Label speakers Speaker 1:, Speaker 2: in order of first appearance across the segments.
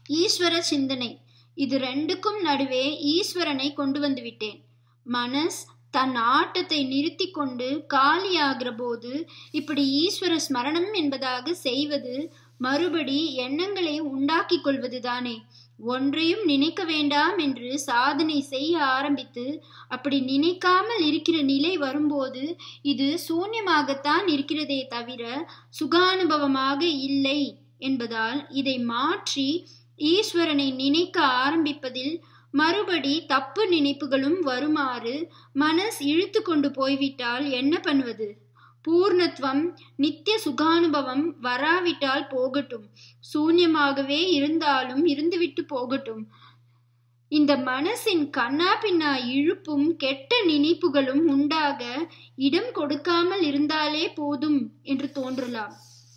Speaker 1: ஈஸ்வர சிந்தனை இது ரெண்டுக்கும் நடுவே ஈஸ்வரனை கொண்டு வந்து விட்டேன் மனஸ் தன் ஆட்டத்தை நிறுத்தி கொண்டு காலியாகிற போது இப்படி ஈஸ்வர ஸ்மரணம் என்பதாக செய்வது மறுபடி எண்ணங்களை உண்டாக்கிக் கொள்வதுதானே ஒன்றையும் நினைக்க வேண்டாம் என்று சாதனை செய்ய ஆரம்பித்து அப்படி நினைக்காமல் இருக்கிற நிலை வரும்போது இது சூன்யமாகத்தான் இருக்கிறதே தவிர சுகானுபவமாக இல்லை என்பதால் இதை மாற்றி ஈஸ்வரனை நினைக்க ஆரம்பிப்பதில் மறுபடி தப்பு நினைப்புகளும் வருமாறு மனஸ் இழுத்து கொண்டு போய்விட்டால் என்ன பண்ணுவது பூர்ணத்துவம் நித்திய சுகானுபவம் வராவிட்டால் போகட்டும் சூன்யமாகவே இருந்தாலும் இருந்துவிட்டு போகட்டும் இந்த மனசின் கண்ணா பின்னா இழுப்பும் கெட்ட நினைப்புகளும் உண்டாக இடம் கொடுக்காமல் இருந்தாலே போதும் என்று தோன்றலாம்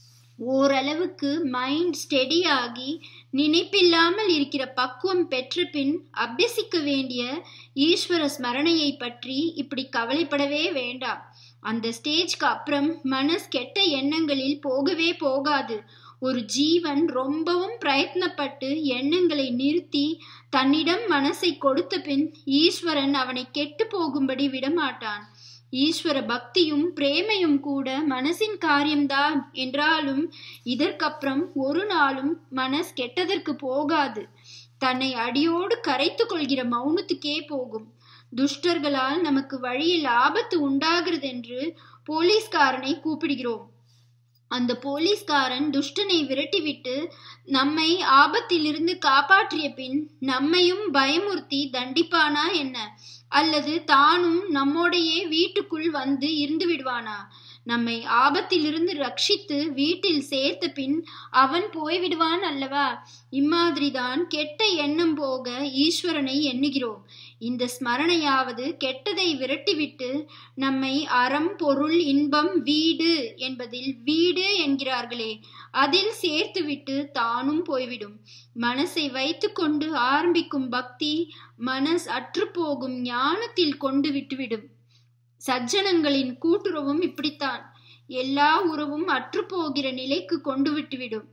Speaker 1: ஓரளவுக்கு மைண்ட் ஸ்டெடியாகி நினைப்பில்லாமல் இருக்கிற பக்குவம் பெற்ற பின் அபியசிக்க வேண்டிய ஈஸ்வர ஸ்மரணையை பற்றி இப்படி கவலைப்படவே வேண்டாம் அந்த ஸ்டேஜ்க்கு அப்புறம் மனஸ் கெட்ட எண்ணங்களில் போகவே போகாது ஒரு ஜீவன் ரொம்பவும் பிரயத்னப்பட்டு எண்ணங்களை நிறுத்தி தன்னிடம் மனசை கொடுத்த பின் ஈஸ்வரன் அவனை கெட்டு போகும்படி விடமாட்டான் ஈஸ்வர பக்தியும் பிரேமையும் கூட மனசின் காரியம்தான் என்றாலும் இதற்கப்புறம் ஒரு நாளும் மனஸ் கெட்டதற்கு போகாது தன்னை அடியோடு கரைத்து கொள்கிற மௌனத்துக்கே போகும் துஷ்டர்களால் நமக்கு வழியில் ஆபத்து உண்டாகிறது என்று போலீஸ்காரனை கூப்பிடுகிறோம் அந்த போலீஸ்காரன் துஷ்டனை விரட்டிவிட்டு நம்மை ஆபத்திலிருந்து காப்பாற்றிய பின் நம்மையும் பயமுறுத்தி தண்டிப்பானா என்ன அல்லது தானும் நம்மோடையே வீட்டுக்குள் வந்து இருந்து விடுவானா நம்மை ஆபத்திலிருந்து ரட்சித்து வீட்டில் சேர்த்த பின் அவன் போய்விடுவான் அல்லவா இம்மாதிரிதான் கெட்ட எண்ணம் போக ஈஸ்வரனை எண்ணுகிறோம் இந்த ஸ்மரணையாவது கெட்டதை விரட்டிவிட்டு நம்மை அறம் பொருள் இன்பம் வீடு என்பதில் வீடு என்கிறார்களே அதில் சேர்த்துவிட்டு தானும் போய்விடும் மனசை வைத்துக்கொண்டு ஆரம்பிக்கும் பக்தி மனஸ் அற்றுப்போகும் ஞானத்தில் கொண்டு விட்டுவிடும் சஜ்ஜனங்களின் கூட்டுறவும் இப்படித்தான் எல்லா உறவும் அற்றுப்போகிற நிலைக்கு கொண்டு விட்டுவிடும்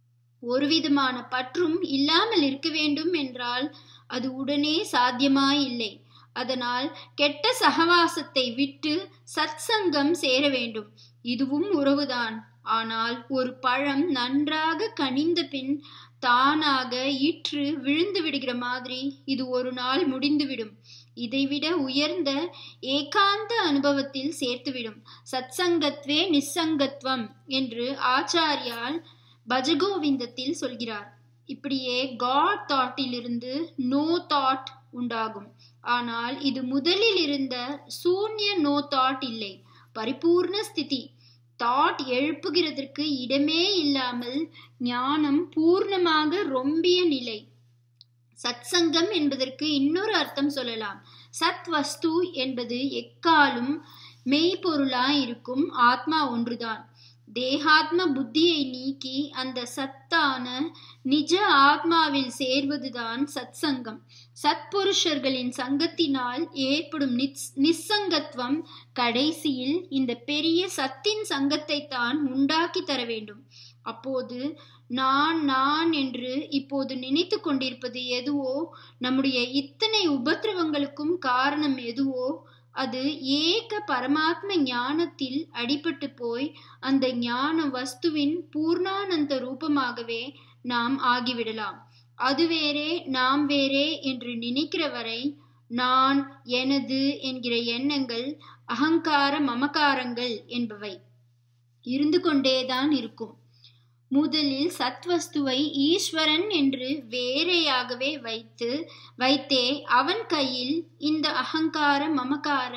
Speaker 1: ஒரு விதமான பற்றும் இல்லாமல் இருக்க வேண்டும் என்றால் அது உடனே சாத்தியமாயில்லை அதனால் கெட்ட சகவாசத்தை விட்டு சத் சங்கம் சேர வேண்டும் இதுவும் உறவுதான் ஆனால் ஒரு பழம் நன்றாக கனிந்த பின் தானாக இற்று விழுந்து விடுகிற மாதிரி இது ஒரு நாள் முடிந்துவிடும் இதைவிட உயர்ந்த ஏகாந்த அனுபவத்தில் சேர்த்துவிடும் சத்சங்கத்வே நிஸ்ஸங்கத்வம் என்று ஆச்சாரியால் பஜகோவிந்தத்தில் சொல்கிறார் இப்படியே காட் தாட்டிலிருந்து நோ தாட் உண்டாகும் ஆனால் இது முதலில் இருந்த சூன்ய நோ தாட் இல்லை பரிபூர்ண ஸ்திதி தாட் எழுப்புகிறதற்கு இடமே இல்லாமல் ஞானம் பூர்ணமாக ரொம்பிய நிலை சத்சங்கம் என்பதற்கு இன்னொரு அர்த்தம் சொல்லலாம் சத் வஸ்து என்பது எக்காலும் மெய்ப்பொருளாய் இருக்கும் ஆத்மா ஒன்றுதான் தேகாத்ம புத்தியை நீக்கி அந்த சத்தான நிஜ ஆத்மாவில் சேர்வதுதான் சத்சங்கம் சத்புருஷர்களின் சங்கத்தினால் ஏற்படும் நிஸ் நிஸ்ஸங்கத்துவம் கடைசியில் இந்த பெரிய சத்தின் சங்கத்தை தான் உண்டாக்கி தர வேண்டும் அப்போது நான் நான் என்று இப்போது நினைத்து கொண்டிருப்பது எதுவோ நம்முடைய இத்தனை உபத்திரவங்களுக்கும் காரணம் எதுவோ அது ஏக பரமாத்ம ஞானத்தில் அடிபட்டு போய் அந்த ஞான வஸ்துவின் பூர்ணானந்த ரூபமாகவே நாம் ஆகிவிடலாம் அது வேறே நாம் வேறே என்று நினைக்கிற வரை நான் எனது என்கிற எண்ணங்கள் அகங்கார மமகாரங்கள் என்பவை இருந்து கொண்டேதான் இருக்கும் முதலில் சத்வஸ்துவை ஈஸ்வரன் என்று வேறையாகவே வைத்து வைத்தே அவன் கையில் இந்த அகங்கார மமகார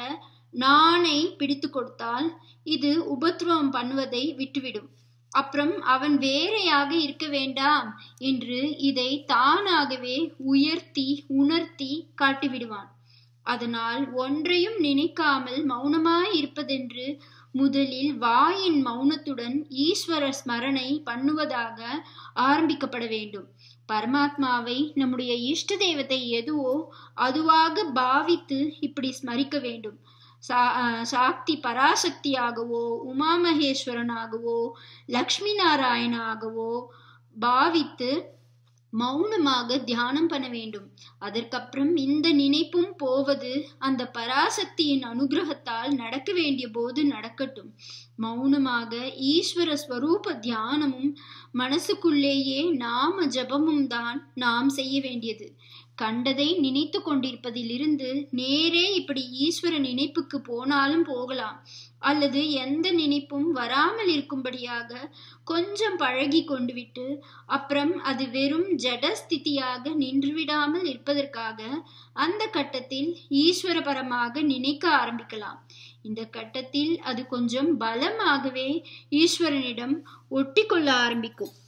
Speaker 1: நானை பிடித்து கொடுத்தால் இது உபத்ரவம் பண்ணுவதை விட்டுவிடும் அப்புறம் அவன் வேறையாக இருக்க வேண்டாம் என்று இதை தானாகவே உயர்த்தி உணர்த்தி காட்டிவிடுவான் அதனால் ஒன்றையும் நினைக்காமல் மௌனமாய் இருப்பதென்று முதலில் வாயின் மௌனத்துடன் ஈஸ்வர ஸ்மரணை பண்ணுவதாக ஆரம்பிக்கப்பட வேண்டும் பரமாத்மாவை நம்முடைய இஷ்ட தெய்வத்தை எதுவோ அதுவாக பாவித்து இப்படி ஸ்மரிக்க வேண்டும் சா சாக்தி பராசக்தியாகவோ உமாமகேஸ்வரனாகவோ லக்ஷ்மி நாராயணாகவோ பாவித்து மௌனமாக தியானம் பண்ண வேண்டும் அதற்கப்புறம் இந்த நினைப்பும் போவது அந்த பராசக்தியின் அனுகிரகத்தால் நடக்க வேண்டிய போது நடக்கட்டும் மௌனமாக ஈஸ்வர ஸ்வரூப தியானமும் மனசுக்குள்ளேயே நாம ஜபமும் தான் நாம் செய்ய வேண்டியது கண்டதை நினைத்து கொண்டிருப்பதிலிருந்து நேரே இப்படி ஈஸ்வர நினைப்புக்கு போனாலும் போகலாம் அல்லது எந்த நினைப்பும் வராமல் இருக்கும்படியாக கொஞ்சம் பழகி கொண்டு விட்டு அப்புறம் அது வெறும் ஜடஸ்திதியாக நின்றுவிடாமல் இருப்பதற்காக அந்த கட்டத்தில் ஈஸ்வரபரமாக நினைக்க ஆரம்பிக்கலாம் இந்த கட்டத்தில் அது கொஞ்சம் பலமாகவே ஈஸ்வரனிடம் ஒட்டி கொள்ள ஆரம்பிக்கும்